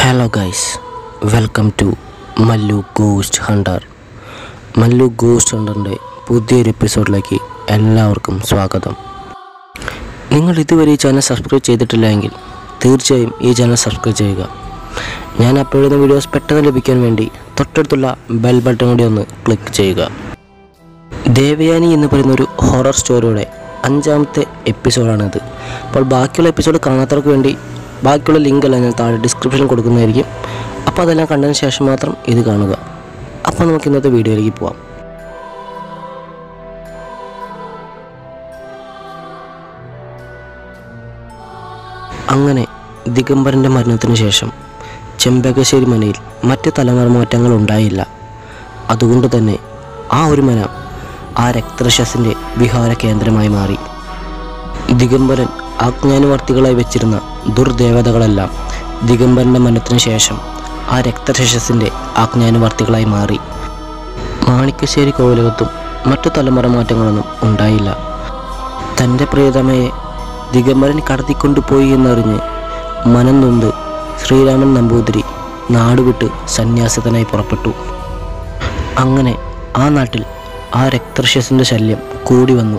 hello guys welcome to Mallu ghost hunter Mallu ghost ഹണ്ടറിൻ്റെ പുതിയൊരു എപ്പിസോഡിലേക്ക് എല്ലാവർക്കും സ്വാഗതം നിങ്ങൾ ഇതുവരെ ഈ ചാനൽ സബ്സ്ക്രൈബ് ചെയ്തിട്ടില്ല എങ്കിൽ തീർച്ചയായും ഈ ചാനൽ സബ്സ്ക്രൈബ് ചെയ്യുക ഞാൻ അപ്ലോഡ് ചെയ്യുന്ന വീഡിയോസ് പെട്ടെന്ന് ലഭിക്കാൻ വേണ്ടി തൊട്ടടുത്തുള്ള ബെൽ ബട്ടൺ കൂടി ഒന്ന് ക്ലിക്ക് ചെയ്യുക ദേവയാനി എന്ന് പറയുന്ന ഒരു ഹൊറർ സ്റ്റോറിയുടെ അഞ്ചാമത്തെ എപ്പിസോഡാണിത് അപ്പോൾ ബാക്കിയുള്ള എപ്പിസോഡ് കാണാത്തവർക്ക് വേണ്ടി ബാക്കിയുള്ള ലിങ്ക് എല്ലാം ഞാൻ താഴെ ഡിസ്ക്രിപ്ഷനിൽ കൊടുക്കുന്നതായിരിക്കും അപ്പോൾ അതെല്ലാം കണ്ടതിന് ശേഷം മാത്രം ഇത് കാണുക അപ്പോൾ നമുക്ക് ഇന്നത്തെ വീഡിയോയിലേക്ക് പോവാം അങ്ങനെ ദിഗംബരൻ്റെ മരണത്തിന് ശേഷം ചെമ്പകശ്ശേരി മനയിൽ മറ്റ് തലമുറ മാറ്റങ്ങൾ ഉണ്ടായില്ല അതുകൊണ്ട് തന്നെ ആ ഒരു മന ആ രക്തരക്ഷസിൻ്റെ വിഹാര കേന്ദ്രമായി മാറി ദിഗംബരൻ ആജ്ഞാനുവർത്തികളായി വെച്ചിരുന്ന ദുർദേവതകളെല്ലാം ദിഗംബരൻ്റെ മരണത്തിന് ശേഷം ആ രക്തരക്ഷസിൻ്റെ ആജ്ഞാനുവർത്തികളായി മാറി മാണിക്കശ്ശേരി കോവിലകത്തും മറ്റു തലമുറ മാറ്റങ്ങളൊന്നും ഉണ്ടായില്ല തൻ്റെ പ്രിയതമയെ ദിഗംബരൻ കടത്തിക്കൊണ്ടുപോയി എന്നറിഞ്ഞ് മനം നൊന്ത് ശ്രീരാമൻ നമ്പൂതിരി നാടുവിട്ട് സന്യാസത്തിനായി പുറപ്പെട്ടു അങ്ങനെ ആ നാട്ടിൽ ആ രക്തർഷസിൻ്റെ ശല്യം കൂടി വന്നു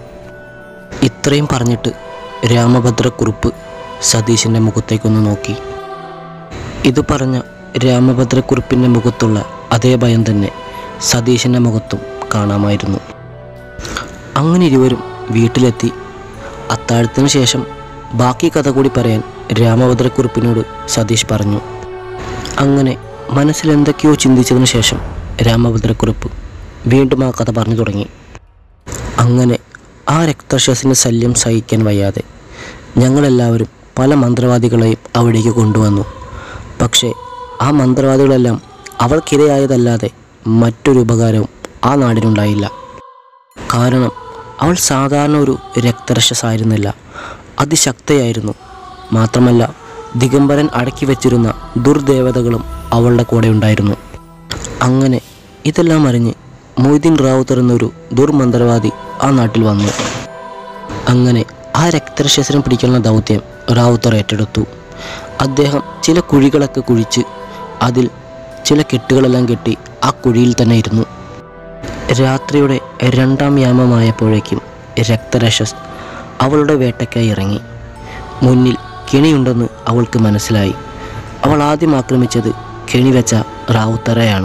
ഇത്രയും പറഞ്ഞിട്ട് രാമഭദ്രക്കുറുപ്പ് സതീശൻ്റെ മുഖത്തേക്കൊന്ന് നോക്കി ഇത് പറഞ്ഞ രാമഭദ്രക്കുറുപ്പിൻ്റെ മുഖത്തുള്ള അതേ ഭയം തന്നെ സതീശൻ്റെ മുഖത്തും കാണാമായിരുന്നു അങ്ങനെ ഇരുവരും വീട്ടിലെത്തി അത്താഴത്തിന് ശേഷം ബാക്കി കഥ കൂടി പറയാൻ രാമഭദ്രക്കുറുപ്പിനോട് സതീഷ് പറഞ്ഞു അങ്ങനെ മനസ്സിൽ എന്തൊക്കെയോ ചിന്തിച്ചതിന് ശേഷം രാമഭദ്രക്കുറുപ്പ് വീണ്ടും ആ കഥ പറഞ്ഞു തുടങ്ങി അങ്ങനെ ആ രക്തശ്വാസിൻ്റെ ശല്യം സഹിക്കാൻ വയ്യാതെ ഞങ്ങളെല്ലാവരും പല മന്ത്രവാദികളെയും അവിടേക്ക് കൊണ്ടുവന്നു പക്ഷേ ആ മന്ത്രവാദികളെല്ലാം അവൾക്കിരയായതല്ലാതെ മറ്റൊരു ഉപകാരവും ആ നാടിനുണ്ടായില്ല കാരണം അവൾ സാധാരണ ഒരു രക്തരക്ഷസായിരുന്നില്ല അതിശക്തയായിരുന്നു മാത്രമല്ല ദിഗംബരൻ അടക്കി വെച്ചിരുന്ന ദുർദേവതകളും അവളുടെ കൂടെ ഉണ്ടായിരുന്നു അങ്ങനെ ഇതെല്ലാം അറിഞ്ഞ് മൊയ്തീൻ റാവുത്തർ എന്നൊരു ദുർമന്ത്രവാദി ആ നാട്ടിൽ വന്നു അങ്ങനെ ആ രക്തരക്ഷസിനെ പിടിക്കാനുള്ള ദൗത്യം റാവുത്തർ ഏറ്റെടുത്തു അദ്ദേഹം ചില കുഴികളൊക്കെ കുഴിച്ച് അതിൽ ചില കെട്ടുകളെല്ലാം കെട്ടി ആ കുഴിയിൽ തന്നെ ഇരുന്നു രാത്രിയുടെ രണ്ടാം യാമമായപ്പോഴേക്കും രക്തരക്ഷസ് അവളുടെ വേട്ടയ്ക്കായി ഇറങ്ങി മുന്നിൽ കെണിയുണ്ടെന്ന് അവൾക്ക് മനസ്സിലായി അവൾ ആദ്യം ആക്രമിച്ചത് കെണി വെച്ച റാവുത്തറയാണ്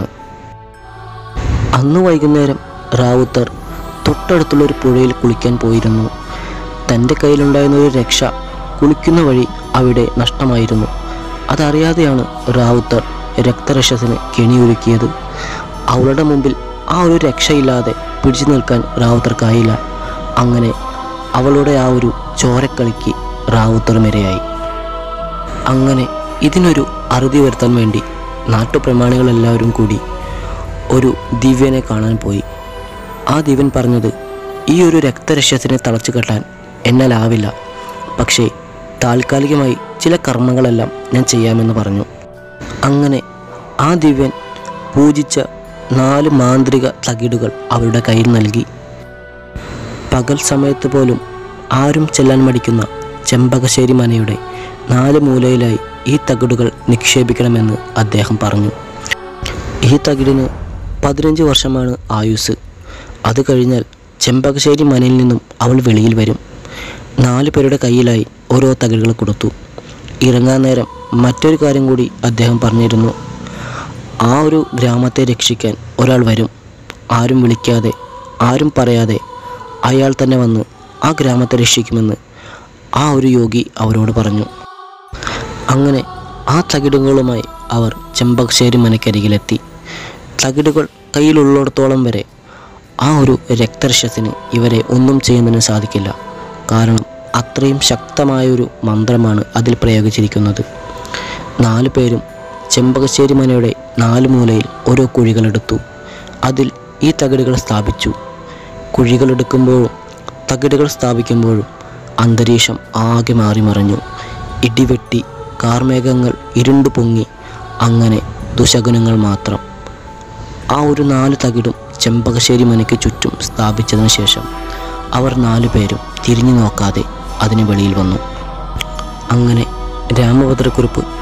അന്ന് വൈകുന്നേരം റാവുത്തർ തൊട്ടടുത്തുള്ള ഒരു പുഴയിൽ കുളിക്കാൻ പോയിരുന്നു തൻ്റെ കയ്യിലുണ്ടായിരുന്ന ഒരു രക്ഷ കുളിക്കുന്ന വഴി അവിടെ നഷ്ടമായിരുന്നു അതറിയാതെയാണ് റാവുത്തർ രക്തരക്ഷസിന് കെണിയൊരുക്കിയത് അവളുടെ മുമ്പിൽ ആ ഒരു രക്ഷയില്ലാതെ പിടിച്ചു നിൽക്കാൻ റാവുത്തർക്കായില്ല അങ്ങനെ അവളുടെ ആ ഒരു ചോരക്കളിക്ക് റാവുത്തർ ഇരയായി അങ്ങനെ ഇതിനൊരു അറുതി വരുത്താൻ വേണ്ടി നാട്ടുപ്രമാണികളെല്ലാവരും കൂടി ഒരു ദിവ്യനെ കാണാൻ പോയി ആ ദിവ്യൻ പറഞ്ഞത് ഈ ഒരു രക്തരക്ഷസിനെ തളച്ചു കെട്ടാൻ എന്നാലാവില്ല പക്ഷേ താൽക്കാലികമായി ചില കർമ്മങ്ങളെല്ലാം ഞാൻ ചെയ്യാമെന്ന് പറഞ്ഞു അങ്ങനെ ആ ദിവ്യൻ പൂജിച്ച നാല് മാന്ത്രിക തകിടുകൾ അവരുടെ കയ്യിൽ നൽകി പകൽ സമയത്ത് പോലും ആരും ചെല്ലാൻ മടിക്കുന്ന ചെമ്പകശ്ശേരി മനയുടെ നാല് മൂലയിലായി ഈ തകിടുകൾ നിക്ഷേപിക്കണമെന്ന് അദ്ദേഹം പറഞ്ഞു ഈ തകിടിന് പതിനഞ്ച് വർഷമാണ് ആയുസ് അത് കഴിഞ്ഞാൽ ചെമ്പകശ്ശേരി മനയിൽ നിന്നും അവൾ വെളിയിൽ വരും നാല് പേരുടെ കയ്യിലായി ഓരോ തകിടുകൾ കൊടുത്തു ഇറങ്ങാൻ നേരം മറ്റൊരു കാര്യം കൂടി അദ്ദേഹം പറഞ്ഞിരുന്നു ആ ഒരു ഗ്രാമത്തെ രക്ഷിക്കാൻ ഒരാൾ വരും ആരും വിളിക്കാതെ ആരും പറയാതെ അയാൾ തന്നെ വന്ന് ആ ഗ്രാമത്തെ രക്ഷിക്കുമെന്ന് ആ ഒരു യോഗി അവരോട് പറഞ്ഞു അങ്ങനെ ആ തകിടുകളുമായി അവർ ചെമ്പകശ്ശേരി മനക്കരികിലെത്തി തകിടുകൾ കയ്യിലുള്ളിടത്തോളം വരെ ആ ഒരു രക്തരക്ഷസിന് ഇവരെ ഒന്നും ചെയ്യുന്നതിന് സാധിക്കില്ല കാരണം അത്രയും ശക്തമായൊരു മന്ത്രമാണ് അതിൽ പ്രയോഗിച്ചിരിക്കുന്നത് നാല് പേരും ചെമ്പകശ്ശേരി മനയുടെ നാല് മൂലയിൽ ഓരോ കുഴികളെടുത്തു അതിൽ ഈ തകിടുകൾ സ്ഥാപിച്ചു കുഴികളെടുക്കുമ്പോഴും തകിടുകൾ സ്ഥാപിക്കുമ്പോഴും അന്തരീക്ഷം ആകെ മാറി മറിഞ്ഞു ഇടിവെട്ടി കാർമേഘങ്ങൾ ഇരുണ്ടു പൊങ്ങി അങ്ങനെ ദുശകുനങ്ങൾ മാത്രം ആ ഒരു നാല് തകിടും ചെമ്പകശ്ശേരി മനയ്ക്ക് ചുറ്റും സ്ഥാപിച്ചതിന് ശേഷം അവർ നാലു പേരും തിരിഞ്ഞു നോക്കാതെ അതിന് വെളിയിൽ വന്നു അങ്ങനെ രാമഭദ്രക്കുറിപ്പ്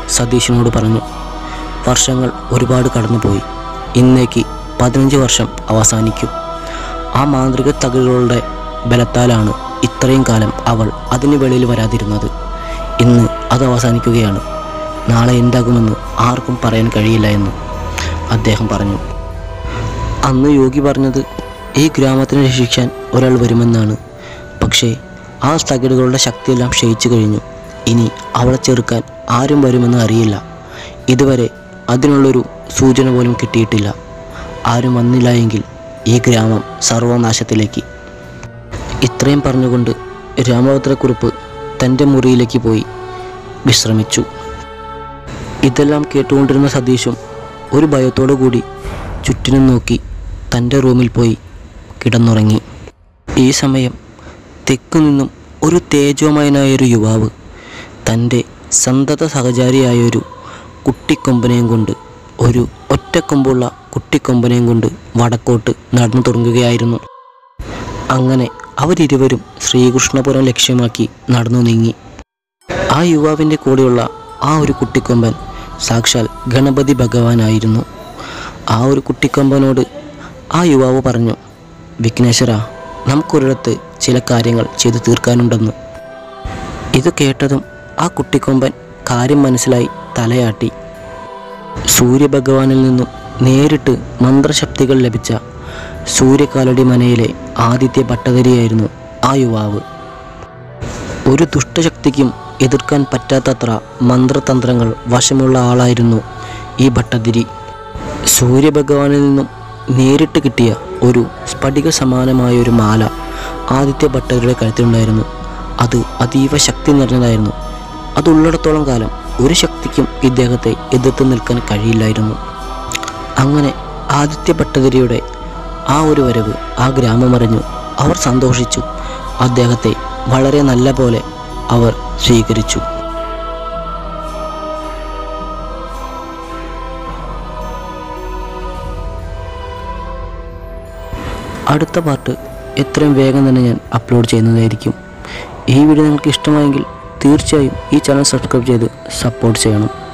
സതീഷിനോട് പറഞ്ഞു വർഷങ്ങൾ ഒരുപാട് കടന്നുപോയി ഇന്നേക്ക് പതിനഞ്ച് വർഷം അവസാനിക്കും ആ മാന്ത്രിക തകിടുകളുടെ ബലത്താലാണ് ഇത്രയും കാലം അവൾ അതിന് വെളിയിൽ വരാതിരുന്നത് ഇന്ന് അത് അവസാനിക്കുകയാണ് നാളെ എന്താകുമെന്ന് ആർക്കും പറയാൻ കഴിയില്ല എന്ന് അദ്ദേഹം പറഞ്ഞു അന്ന് യോഗി പറഞ്ഞത് ഈ ഗ്രാമത്തിനെ രക്ഷിക്കാൻ ഒരാൾ വരുമെന്നാണ് പക്ഷേ ആ തകിടുകളുടെ ശക്തിയെല്ലാം ക്ഷയിച്ചു കഴിഞ്ഞു ഇനി അവളെ ചെറുക്കാൻ ആരും വരുമെന്ന് അറിയില്ല ഇതുവരെ അതിനുള്ളൊരു സൂചന പോലും കിട്ടിയിട്ടില്ല ആരും വന്നില്ല എങ്കിൽ ഈ ഗ്രാമം സർവനാശത്തിലേക്ക് ഇത്രയും പറഞ്ഞുകൊണ്ട് രാമഭദ്രക്കുറിപ്പ് തൻ്റെ മുറിയിലേക്ക് പോയി വിശ്രമിച്ചു ഇതെല്ലാം കേട്ടുകൊണ്ടിരുന്ന സതീഷും ഒരു ഭയത്തോടു കൂടി ചുറ്റിനും നോക്കി തൻ്റെ റൂമിൽ പോയി കിടന്നുറങ്ങി ഈ സമയം തെക്കു നിന്നും ഒരു തേജോമയനായൊരു യുവാവ് തൻ്റെ സന്തത സഹചാരിയായൊരു കുട്ടിക്കൊമ്പനെയും കൊണ്ട് ഒരു ഒറ്റക്കൊമ്പുള്ള കുട്ടിക്കൊമ്പനെയും കൊണ്ട് വടക്കോട്ട് നടന്നു തുടങ്ങുകയായിരുന്നു അങ്ങനെ അവരിരുവരും ശ്രീകൃഷ്ണപുരം ലക്ഷ്യമാക്കി നടന്നു നീങ്ങി ആ യുവാവിൻ്റെ കൂടെയുള്ള ആ ഒരു കുട്ടിക്കൊമ്പൻ സാക്ഷാൽ ഗണപതി ഭഗവാനായിരുന്നു ആ ഒരു കുട്ടിക്കൊമ്പനോട് ആ യുവാവ് പറഞ്ഞു വിഘ്നേശ്വര നമുക്കൊരിടത്ത് ചില കാര്യങ്ങൾ ചെയ്തു തീർക്കാനുണ്ടെന്ന് ഇത് കേട്ടതും ആ കുട്ടിക്കൊമ്പൻ കാര്യം മനസ്സിലായി തലയാട്ടി സൂര്യഭഗവാനിൽ നിന്നും നേരിട്ട് മന്ത്രശക്തികൾ ലഭിച്ച സൂര്യകാലടി മനയിലെ ആദിത്യ ഭട്ടതിരിയായിരുന്നു ആ യുവാവ് ഒരു ദുഷ്ടശക്തിക്കും എതിർക്കാൻ പറ്റാത്തത്ര മന്ത്രതന്ത്രങ്ങൾ വശമുള്ള ആളായിരുന്നു ഈ ഭട്ടതിരി സൂര്യഭഗവാനിൽ നിന്നും നേരിട്ട് കിട്ടിയ ഒരു സ്ഫടിക സമാനമായ ഒരു മാല ആദിത്യ ഭട്ടതിരിയുടെ കഴുത്തിലുണ്ടായിരുന്നു അത് അതീവ ശക്തി നിറഞ്ഞതായിരുന്നു അതുള്ളിടത്തോളം കാലം ഒരു ശക്തിക്കും ഇദ്ദേഹത്തെ എതിർത്ത് നിൽക്കാൻ കഴിയില്ലായിരുന്നു അങ്ങനെ ആദിത്യ ഭട്ടതിരിയുടെ ആ ഒരു വരവ് ആ ഗ്രാമം അറിഞ്ഞു അവർ സന്തോഷിച്ചു അദ്ദേഹത്തെ വളരെ നല്ല പോലെ അവർ സ്വീകരിച്ചു അടുത്ത പാർട്ട് എത്രയും വേഗം തന്നെ ഞാൻ അപ്ലോഡ് ചെയ്യുന്നതായിരിക്കും ഈ വീഡിയോ നിങ്ങൾക്ക് ഇഷ്ടമായെങ്കിൽ തീർച്ചയായും ഈ ചാനൽ സബ്സ്ക്രൈബ് ചെയ്ത് സപ്പോർട്ട് ചെയ്യണം